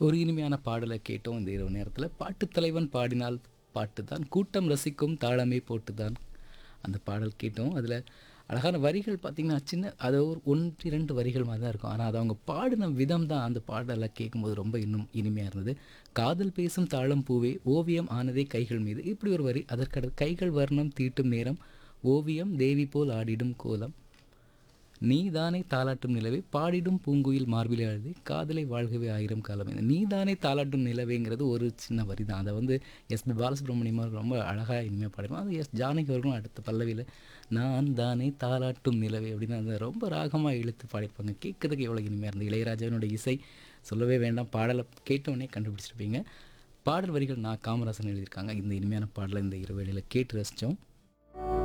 ஒரு இனிமையான பாடலை கேட்டோம் இந்த இரவு நேரத்தில் பாட்டுத் தலைவன் பாடினால் பாட்டு தான் கூட்டம் ரசிக்கும் தாளமே போட்டு தான் அந்த பாடல் கேட்டோம் அதில் அழகான வரிகள் பார்த்திங்கன்னா சின்ன அது ஒரு ஒன்று இரண்டு வரிகள் மாதிரி தான் இருக்கும் ஆனால் அது அவங்க பாடின விதம் தான் அந்த பாடலை கேட்கும்போது ரொம்ப இன்னும் இனிமையாக இருந்தது காதல் பேசும் தாளம் பூவே ஓவியம் ஆனதே கைகள் மீது இப்படி ஒரு வரி அதற்கடுத்து கைகள் வர்ணம் தீட்டும் நேரம் ஓவியம் தேவி போல் ஆடிடும் கோலம் நீதானே தாலாட்டும் நிலவே பாடிடும் பூங்குயில் மார்பிலே அழுது காதலை வாழ்கவே ஆயிரம் காலம் இந்த நீதானே தாலாட்டும் நிலவேங்கிறது ஒரு சின்ன வரி தான் அதை வந்து எஸ் பி பாலசுப்ரமணியம் அவர்கள் ரொம்ப அழகாக இனிமையாக பாடிருப்பாங்க அது எஸ் ஜானகி அவர்களும் அடுத்த பல்லவியில் நான் தானே தாலாட்டும் நிலவே அப்படின்னு அந்த ரொம்ப ராகமாக இழுத்து பாடியிருப்பாங்க கேட்கறதுக்கு எவ்வளோ இனிமையாக இருந்தது இளையராஜாவினுடைய இசை சொல்லவே வேண்டாம் பாடலை கேட்டவுடனே கண்டுபிடிச்சிருப்பீங்க பாடல் வரிகள் நான் காமராசன் எழுதியிருக்காங்க இந்த இனிமையான பாடலை இந்த இரவேளையில் கேட்டு ரசித்தோம்